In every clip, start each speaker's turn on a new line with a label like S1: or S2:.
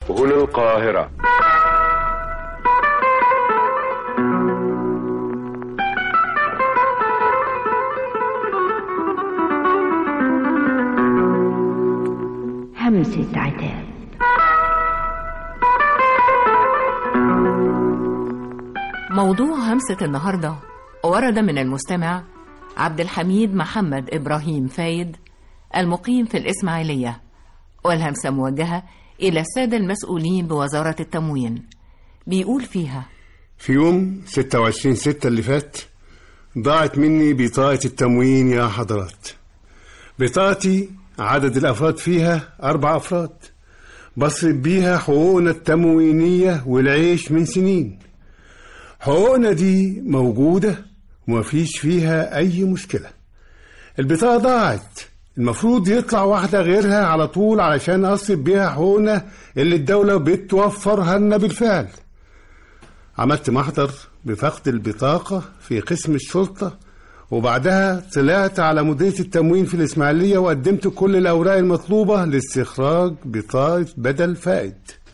S1: هنا القاهرة
S2: همسة عتاب
S3: موضوع همسة النهاردة ورد من المستمع عبد الحميد محمد إبراهيم فايد المقيم في الإسماعيلية والهمسة موجهة إلى السادة المسؤولين بوزارة التموين بيقول فيها
S4: في يوم 26 ستة اللي فات ضاعت مني بطاقة التموين يا حضرات بطاقتي عدد الأفراد فيها أربع أفراد بصرف بيها حقوقنا التموينية والعيش من سنين حقوقنا دي موجودة ومفيش فيها أي مشكلة البطاقة ضاعت المفروض يطلع واحدة غيرها على طول علشان أصرف بيها حقوقنا اللي الدولة بتوفرها لنا بالفعل عملت محضر بفقد البطاقة في قسم الشرطة وبعدها طلعت على مديرية التموين في الإسماعيلية وقدمت كل الأوراق المطلوبة لاستخراج بطاقة بدل فائد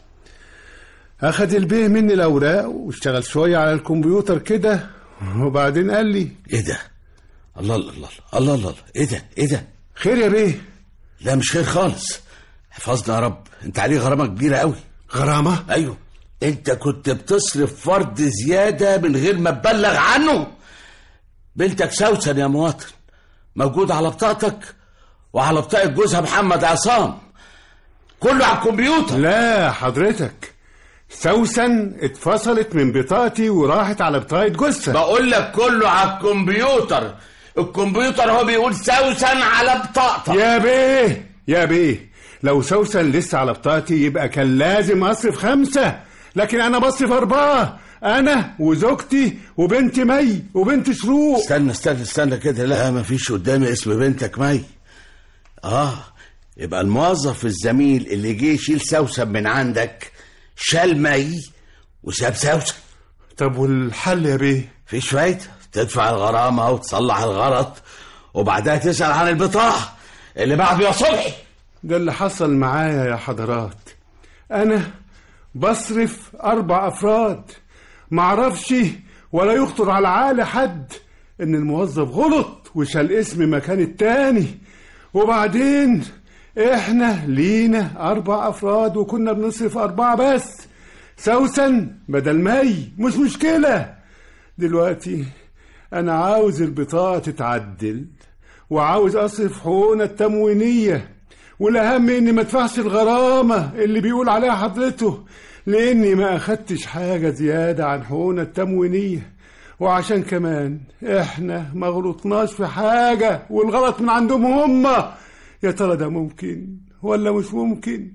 S4: أخد البيه مني الأوراق واشتغل شوية على الكمبيوتر كده وبعدين قال لي
S5: ايه ده الله الله الله الله الله ايه ده ايه ده
S4: خير يا بيه
S5: لا مش خير خالص حفظنا يا رب انت عليه غرامه كبيره قوي
S4: غرامة
S5: ايوه انت كنت بتصرف فرد زياده من غير ما تبلغ عنه بنتك سوسن يا مواطن موجود على بطاقتك وعلى بطاقه جوزها محمد عصام كله على الكمبيوتر
S4: لا حضرتك سوسن اتفصلت من بطاقتي وراحت على بطاقة جثة
S5: بقول لك كله على الكمبيوتر الكمبيوتر هو بيقول سوسن على بطاقتك
S4: يا بيه يا بيه لو سوسن لسه على بطاقتي يبقى كان لازم اصرف خمسة لكن انا بصرف اربعة انا وزوجتي وبنت مي وبنت شروق
S5: استنى استنى استنى كده لا مفيش قدامي اسم بنتك مي اه يبقى الموظف الزميل اللي جه يشيل سوسن من عندك شال مي وساب سوسن
S4: طب والحل يا بيه
S5: فيش فايدة تدفع الغرامة وتصلح الغلط وبعدها تسأل عن البطاقة اللي بعده يا صبحي
S4: ده اللي حصل معايا يا حضرات انا بصرف اربع افراد معرفش ولا يخطر على عقل حد ان الموظف غلط وشال اسم مكان التاني وبعدين احنا لينا اربع افراد وكنا بنصرف اربعة بس سوسن بدل مي مش مشكلة دلوقتي انا عاوز البطاقة تتعدل وعاوز اصرف حقوقنا التموينية والاهم اني ما ادفعش الغرامة اللي بيقول عليها حضرته لاني ما اخدتش حاجة زيادة عن حقوقنا التموينية وعشان كمان احنا ما غلطناش في حاجة والغلط من عندهم هم يا ترى ده ممكن ولا مش ممكن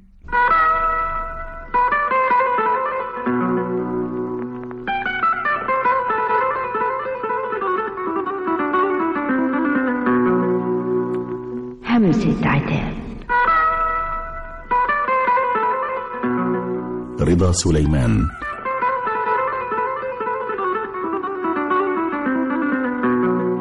S2: همسة عتاب
S6: رضا سليمان